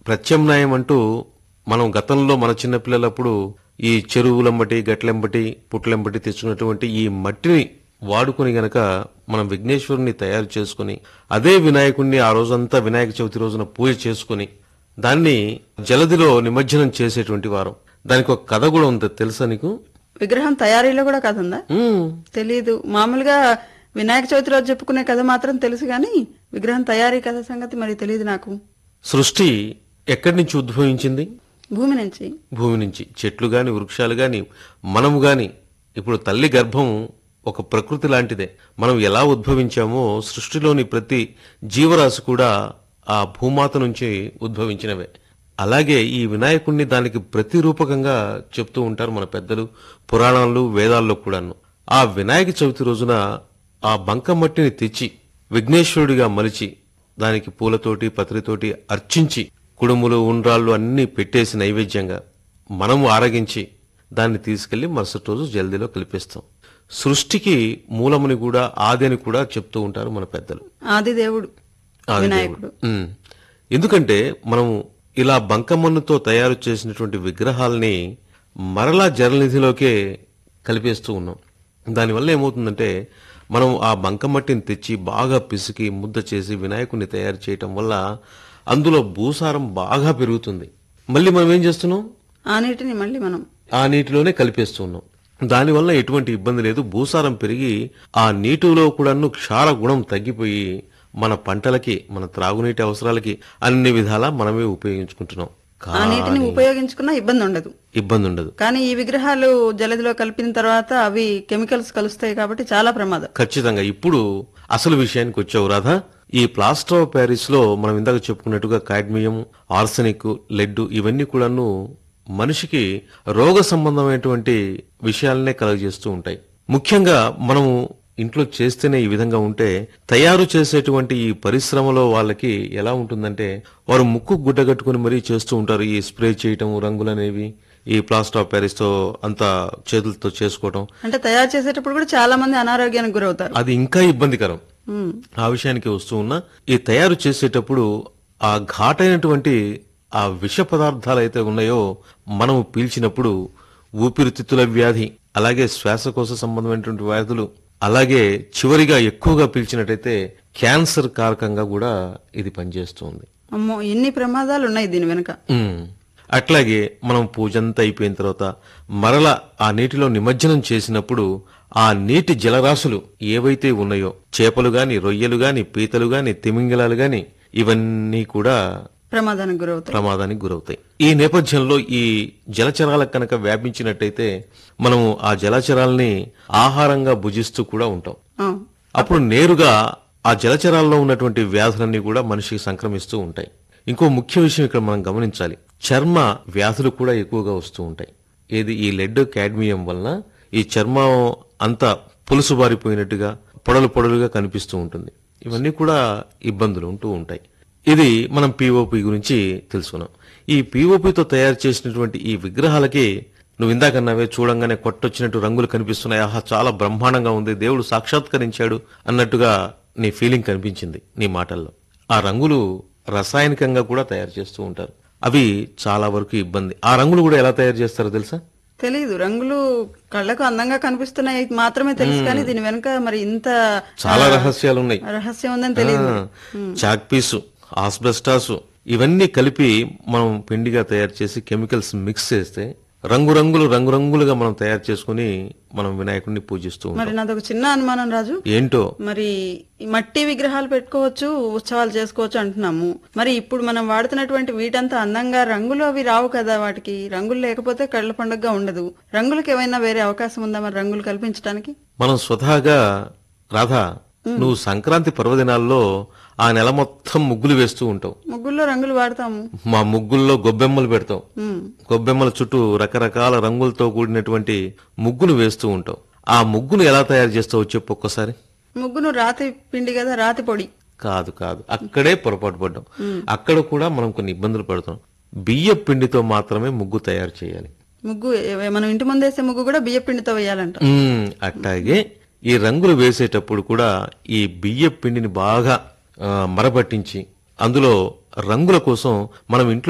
ప్రత్యామ్నాయం అంటూ మనం గతంలో మన చిన్నపిల్లలప్పుడు ఈ చెరువులంబటి గట్లెంబటి పుట్లెంబటి తెచ్చుకున్నటువంటి ఈ మట్టిని వాడుకుని గనక మనం విఘ్నేశ్వరుని తయారు చేసుకుని అదే వినాయకుడిని ఆ రోజంతా వినాయక చవితి రోజున పూజ చేసుకుని దాన్ని జలదిలో నిమజ్జనం చేసేటువంటి వారం దానికి ఒక కథ కూడా ఉంది తెలుసా నీకు విగ్రహం తయారీలో కూడా కథ ఉందా మ్మ్. తెలీదు మామూలుగా వినాయక చవితి రోజు చెప్పుకునే కథ మాత్రం తెలుసు గాని విగ్రహం తయారీ కథ సంగతి మరి తెలియదు నాకు సృష్టి ఎక్కడి నుంచి ఉద్భవించింది భూమి నుంచి భూమి నుంచి చెట్లు గాని వృక్షాలు గాని మనము గాని ఇప్పుడు తల్లి గర్భం ఒక ప్రకృతి లాంటిదే మనం ఎలా ఉద్భవించామో సృష్టిలోని ప్రతి జీవరాశి కూడా ఆ భూమాత నుంచి ఉద్భవించినవే అలాగే ఈ వినాయకుణ్ణి దానికి ప్రతిరూపకంగా చెప్తూ ఉంటారు మన పెద్దలు పురాణాలు వేదాల్లో కూడాను ఆ వినాయక చవితి రోజున ఆ బంకమట్టిని తెచ్చి విఘ్నేశ్వరుడిగా మలిచి దానికి పూలతోటి పత్రితోటి అర్చించి కుడుములు ఉండ్రాళ్ళు అన్నీ పెట్టేసి నైవేద్యంగా మనము ఆరగించి దాన్ని తీసుకెళ్లి మరుసటి రోజు జల్దీలో కలిపేస్తాం సృష్టికి మూలముని కూడా ఆది అని కూడా చెప్తూ ఉంటారు మన పెద్దలు ఆది దేవుడు ఆది వినాయకుడు దేవుడు. ఉమ్. ఎందుకంటే మనం ఇలా బంకమన్నుతో తయారు చేసినటువంటి విగ్రహాలని మరలా జలనిధిలోకే కలిపేస్తూ ఉన్నాం దానివల్ల ఏమవుతుందంటే మనం ఆ బంకమట్టిని తెచ్చి బాగా పిసికి ముద్ద చేసి వినాయకుడిని తయారు చేయటం వల్ల అందులో భూసారం బాగా పెరుగుతుంది మళ్ళీ మనం ఏం చేస్తున్నాం ఆ నీటిని మళ్ళీ మనం ఆ నీటిలోనే కలిపేస్తూ ఉన్నాం దానివల్ల ఎటువంటి ఇబ్బంది లేదు భూసారం పెరిగి ఆ నీటిలో కూడాను క్షార గుణం తగ్గిపోయి మన పంటలకి మన త్రాగునీటి అవసరాలకి అన్ని విధాలా మనమే ఉపయోగించుకుంటున్నాం ఆ కానీ నీటిని ఉపయోగించుకున్నా ఇబ్బంది ఉండదు ఇబ్బంది ఉండదు కానీ ఈ విగ్రహాలు జలదిలో కలిపిన తర్వాత అవి కెమికల్స్ కలుస్తాయి కాబట్టి చాలా ప్రమాదం ఖచ్చితంగా ఇప్పుడు అసలు విషయానికి వచ్చావు రాధా ఈ ప్లాస్టర్ ఆఫ్ ప్యారిస్ లో మనం ఇందాక చెప్పుకున్నట్టుగా కాడ్మియం ఆర్సెనిక్ లెడ్ ఇవన్నీ కూడాను మనిషికి రోగ సంబంధమైనటువంటి విషయాలనే కలుగజేస్తూ ఉంటాయి ముఖ్యంగా మనము ఇంట్లో చేస్తేనే ఈ విధంగా ఉంటే తయారు చేసేటువంటి ఈ పరిశ్రమలో వాళ్ళకి ఎలా ఉంటుందంటే వారు ముక్కు గుడ్డగట్టుకుని మరీ చేస్తూ ఉంటారు ఈ స్ప్రే చేయటం రంగులనేవి ఈ ప్లాస్టర్ ఆఫ్ ప్యారిస్ తో అంతా చేతులతో చేసుకోవటం అంటే తయారు చేసేటప్పుడు కూడా చాలా మంది అనారోగ్యానికి గురవుతారు అది ఇంకా ఇబ్బందికరం ఉమ్. ఆ విషయానికి వస్తూ ఉన్నా ఈ తయారు చేసేటప్పుడు ఆ ఘాటైనటువంటి ఆ విష పదార్థాలు అయితే ఉన్నాయో మనము పీల్చినప్పుడు ఊపిరితిత్తుల వ్యాధి అలాగే శ్వాసకోశ సంబంధమైనటువంటి వ్యాధులు అలాగే చివరిగా ఎక్కువగా పీల్చినట్టయితే క్యాన్సర్ కారకంగా కూడా ఇది పనిచేస్తుంది అమ్మో ఎన్ని ప్రమాదాలు ఉన్నాయి దీని వెనుక ఉమ్. అట్లాగే మనం పూజంతా అయిపోయిన తర్వాత మరల ఆ నీటిలో నిమజ్జనం చేసినప్పుడు ఆ నీటి జలరాశులు ఏవైతే ఉన్నాయో చేపలు గాని రొయ్యలు గాని పీతలు గాని తిమింగలాలు గాని ఇవన్నీ కూడా ప్రమాదానికి గురవుతాయి ప్రమాదానికి గురవుతాయి ఈ నేపథ్యంలో ఈ జలచరాలకు కనుక వ్యాపించినట్టయితే మనము ఆ జలచరాల్ని ఆహారంగా భుజిస్తూ కూడా ఉంటాం ఆ. అప్పుడు నేరుగా ఆ జలచరాల్లో ఉన్నటువంటి వ్యాధులన్నీ కూడా మనిషికి సంక్రమిస్తూ ఉంటాయి ఇంకో ముఖ్య విషయం ఇక్కడ మనం గమనించాలి చర్మ వ్యాధులు కూడా ఎక్కువగా వస్తూ ఉంటాయి ఏది ఈ లెడ్ కాడ్మియం వలన ఈ చర్మం అంతా పులుసు బారిపోయినట్టుగా పొడలు పొడలుగా కనిపిస్తూ ఉంటుంది ఇవన్నీ కూడా ఇబ్బందులు ఉంటూ ఉంటాయి ఇది మనం పిఓపి గురించి తెలుసుకున్నాం ఈ పిఓపితో తయారు చేసినటువంటి ఈ విగ్రహాలకి నువ్వు ఇందాకన్నావే చూడంగానే కొట్టొచ్చినట్టు రంగులు కనిపిస్తున్నాయి ఆహా చాలా బ్రహ్మాండంగా ఉంది దేవుడు సాక్షాత్కరించాడు అన్నట్టుగా నీ ఫీలింగ్ కనిపించింది నీ మాటల్లో ఆ రంగులు రసాయనికంగా కూడా తయారు చేస్తూ ఉంటారు అవి చాలా వరకు ఇబ్బంది ఆ రంగులు కూడా ఎలా తయారు చేస్తారో తెలుసా తెలీదు రంగులు కళ్ళకు అందంగా కనిపిస్తున్నాయి మాత్రమే తెలుసు కానీ దీని వెనుక మరి ఇంత చాలా రహస్యాలు ఉన్నాయి రహస్యం ఉందని తెలియదు ఆ, చాక్ పీసు ఆస్బెస్టాసు ఇవన్నీ కలిపి మనం పిండిగా తయారు చేసి కెమికల్స్ మిక్స్ చేస్తే రంగురంగులు రంగురంగులుగా మనం తయారు చేసుకుని మనం వినాయకుడిని పూజిస్తూ ఉంటాం మరి నాదొక చిన్న అనుమానం రాజు ఏంటో మరి ఈ మట్టి విగ్రహాలు పెట్టుకోవచ్చు ఉత్సవాలు చేసుకోవచ్చు అంటున్నాము మరి ఇప్పుడు మనం వాడుతున్నటువంటి వీటంతా అందంగా రంగులు అవి రావు కదా వాటికి రంగులు లేకపోతే కళ్ళ పండుగగా ఉండదు రంగులకు ఏమైనా వేరే అవకాశం ఉందా మరి రంగులు కల్పించడానికి మనం స్వతహాగా రాధా నువ్వు సంక్రాంతి పర్వదినాల్లో ఆ నెల మొత్తం ముగ్గులు వేస్తూ ఉంటావు ముగ్గుల్లో రంగులు వాడతాము మా ముగ్గుల్లో గొబ్బెమ్మలు పెడతావు ఉమ్. గొబ్బెమ్మల చుట్టూ రకరకాల రంగులతో కూడినటువంటి ముగ్గును వేస్తూ ఉంటావు ఆ ముగ్గును ఎలా తయారు చేస్తావో చెప్పు ఒక్కసారి ముగ్గును రాతి పిండి కదా రాతి పొడి కాదు కాదు అక్కడే పొరపాటు పడ్డాం అక్కడ కూడా మనం కొన్ని ఇబ్బందులు పడుతున్నాం బియ్య పిండితో మాత్రమే ముగ్గు తయారు చేయాలి ముగ్గు ఏ- మనం ఇంటి ముందేసే ముగ్గు కూడా బియ్య పిండితో వేయాలంట మ్మ్, అట్లాగే ఈ రంగులు వేసేటప్పుడు కూడా ఈ బియ్య పిండిని బాగా ఆ, మరపట్టించి అందులో రంగుల కోసం మనం ఇంట్లో